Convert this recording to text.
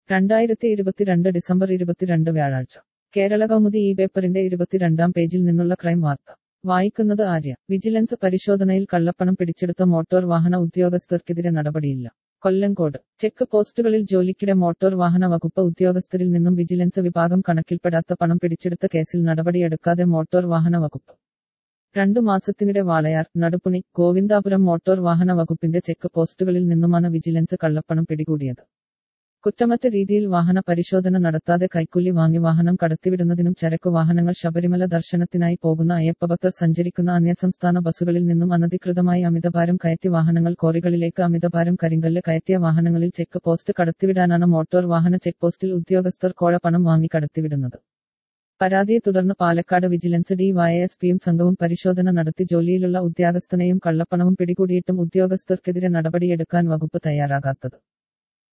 രണ്ടായിരത്തി ഇരുപത്തിരണ്ട് ഡിസംബർ ഇരുപത്തിരണ്ട് വ്യാഴാഴ്ച കേരള കൗമുദി ഈ പേപ്പറിന്റെ ഇരുപത്തിരണ്ടാം പേജിൽ നിന്നുള്ള ക്രൈം വാർത്ത വായിക്കുന്നത് ആര്യ വിജിലൻസ് പരിശോധനയിൽ കള്ളപ്പണം പിടിച്ചെടുത്ത മോട്ടോർ വാഹന ഉദ്യോഗസ്ഥർക്കെതിരെ നടപടിയില്ല കൊല്ലങ്കോട് ചെക്ക് പോസ്റ്റുകളിൽ ജോലിക്കിടെ മോട്ടോർ വാഹന വകുപ്പ് ഉദ്യോഗസ്ഥരിൽ നിന്നും വിജിലൻസ് വിഭാഗം കണക്കിൽപ്പെടാത്ത പണം പിടിച്ചെടുത്ത കേസിൽ നടപടിയെടുക്കാതെ മോട്ടോർ വാഹന വകുപ്പ് രണ്ടു മാസത്തിനിടെ വാളയാർ നടുപ്പുണി ഗോവിന്ദാപുരം മോട്ടോർ വാഹന വകുപ്പിന്റെ ചെക്ക് പോസ്റ്റുകളിൽ നിന്നുമാണ് വിജിലൻസ് കള്ളപ്പണം പിടികൂടിയത് കുറ്റമറ്റ രീതിയിൽ വാഹന പരിശോധന നടത്താതെ കൈക്കൂലി വാങ്ങി വാഹനം കടത്തിവിടുന്നതിനും ചരക്കു വാഹനങ്ങൾ ശബരിമല ദർശനത്തിനായി പോകുന്ന അയ്യപ്പഭക്തർ സഞ്ചരിക്കുന്ന അന്യസംസ്ഥാന ബസ്സുകളിൽ നിന്നും അനധികൃതമായി അമിതഭാരം കയറ്റി വാഹനങ്ങൾ കോറികളിലേക്ക് അമിതഭാരം കരിങ്കല്ല് കയറ്റിയ വാഹനങ്ങളിൽ ചെക്ക് പോസ്റ്റ് കടത്തിവിടാനാണ് മോട്ടോർ വാഹന ചെക്ക് പോസ്റ്റിൽ ഉദ്യോഗസ്ഥർ കോഴപ്പണം വാങ്ങി കടത്തിവിടുന്നത് പരാതിയെ തുടർന്ന് പാലക്കാട് വിജിലൻസ് ഡി വൈഎസ്പിയും സംഘവും പരിശോധന നടത്തി ജോലിയിലുള്ള ഉദ്യോഗസ്ഥനെയും കള്ളപ്പണവും പിടികൂടിയിട്ടും ഉദ്യോഗസ്ഥർക്കെതിരെ നടപടിയെടുക്കാൻ വകുപ്പ് തയ്യാറാകാത്തത്